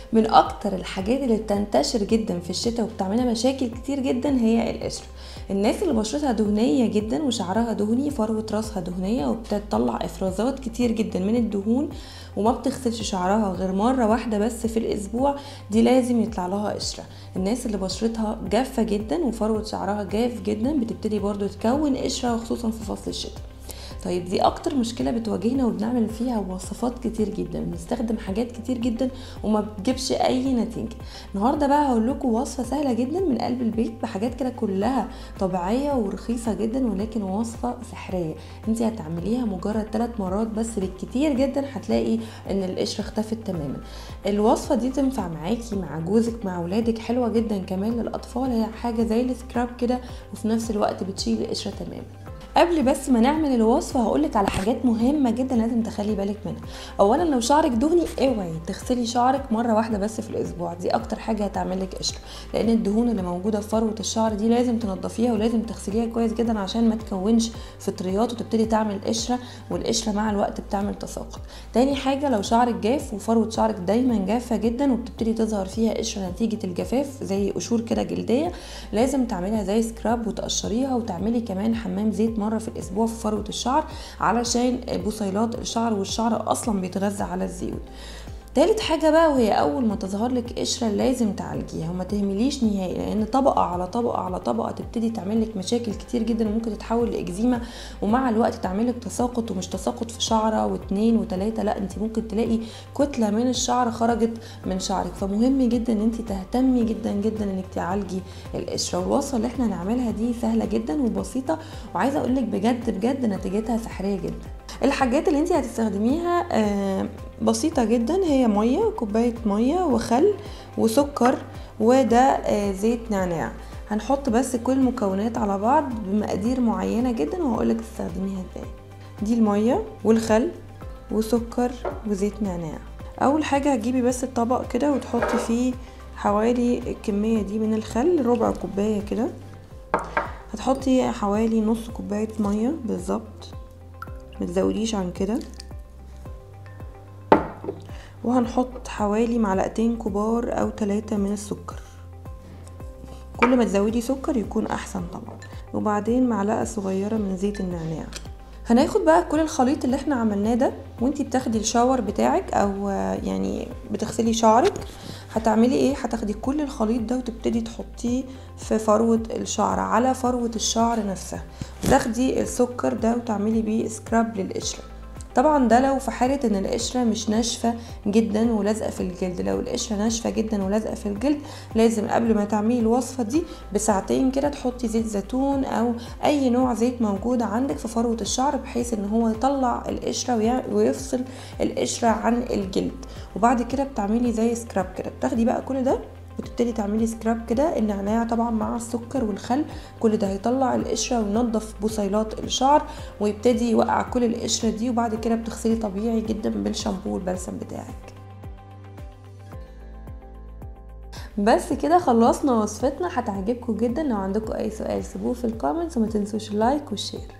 من اكتر الحاجات اللي بتنتشر جدا في الشتاء وبتعملها مشاكل كتير جدا هي القشره الناس اللي بشرتها دهنيه جدا وشعرها دهني فروه راسها دهنيه وبتطلع افرازات كتير جدا من الدهون وما بتغسلش شعرها غير مره واحده بس في الاسبوع دي لازم يطلع لها قشره الناس اللي بشرتها جافه جدا وفروه شعرها جاف جدا بتبتدي برضو تكون قشره وخصوصا في فصل الشتاء طيب دي اكتر مشكله بتواجهنا وبنعمل فيها وصفات كتير جدا بنستخدم حاجات كتير جدا وما بتجيبش اي نتيجه النهارده بقى هقول لكم وصفه سهله جدا من قلب البيت بحاجات كده كلها طبيعيه ورخيصه جدا ولكن وصفه سحريه انت هتعمليها مجرد ثلاث مرات بس بالكتير جدا هتلاقي ان القشره اختفت تماما الوصفه دي تنفع معاكي مع جوزك مع اولادك حلوه جدا كمان للاطفال هي حاجه زي السكراب كده وفي نفس الوقت بتشيل القشره تماما قبل بس ما نعمل الوصفه هقولك على حاجات مهمه جدا لازم تخلي بالك منها اولا لو شعرك دهني اوعي تغسلي شعرك مره واحده بس في الاسبوع دي اكتر حاجه هتعمل لك قشره لان الدهون اللي موجوده في فروه الشعر دي لازم تنضفيها ولازم تغسليها كويس جدا عشان ما تكونش فطريات وتبتدي تعمل قشره والقشره مع الوقت بتعمل تساقط تاني حاجه لو شعرك جاف وفروه شعرك دايما جافه جدا وبتبتدي تظهر فيها قشره نتيجه الجفاف زي قشور كده جلديه لازم تعمليها زي سكراب وتقشريها وتعملي كمان حمام زيت مره في الاسبوع في فروه الشعر علشان بصيلات الشعر والشعر اصلا بيتغذى على الزيوت تالت حاجة بقى وهي أول ما تظهر لك قشرة لازم تعالجيها وما تهمليش نهائي لأن طبقة على طبقة على طبقة تبتدي تعمل لك مشاكل كتير جدا وممكن تتحول لإكزيما ومع الوقت تعمل لك تساقط ومش تساقط في شعرة واتنين وتلاتة لا انت ممكن تلاقي كتلة من الشعر خرجت من شعرك فمهم جدا ان انت تهتمي جدا جدا انك تعالجي القشرة والوصفة اللي احنا هنعملها دي سهلة جدا وبسيطة وعايزة اقولك بجد بجد نتيجتها سحرية جدا الحاجات اللي انت هتستخدميها آه بسيطة جدا هي مية كوباية مية وخل وسكر وده آه زيت نعناع هنحط بس كل المكونات على بعض بمقادير معينة جدا وهقولك تستخدميها ازاي دي المية والخل وسكر وزيت نعناع اول حاجة هتجيبي بس الطبق كده وتحطي فيه حوالي الكمية دي من الخل ربع كوباية كده هتحطي حوالي نص كوباية مية بالظبط متزوديش عن كده وهنحط حوالي معلقتين كبار او ثلاثة من السكر كل ما تزودي سكر يكون احسن طبعا وبعدين معلقة صغيرة من زيت النعناع هناخد بقى كل الخليط اللي احنا عملناه ده وانتي بتاخدي الشاور بتاعك او يعني بتغسلي شعرك هتعملي ايه هتاخدي كل الخليط ده وتبتدي تحطيه في فروة الشعر على فروة الشعر نفسها وتاخدي السكر ده وتعملي بيه سكراب للقشرة طبعا ده لو في حالة ان القشرة مش ناشفة جدا ولازقة في الجلد لو القشرة ناشفة جدا ولازقة في الجلد لازم قبل ما تعملي الوصفة دي بساعتين كده تحطي زيت زيتون او اي نوع زيت موجود عندك في فروة الشعر بحيث ان هو يطلع القشرة ويفصل القشرة عن الجلد وبعد كده بتعملي زي سكراب كده بتاخدي بقى كل ده وتبتدي تعملي سكراب كده النعناع طبعا مع السكر والخل كل ده هيطلع القشره وينضف بصيلات الشعر ويبتدي يوقع كل القشره دي وبعد كده بتغسلي طبيعي جدا بالشامبو والبلسم بتاعك بس كده خلصنا وصفتنا هتعجبكم جدا لو عندكم اي سؤال سيبوه في الكومنتس وما تنسوش اللايك والشير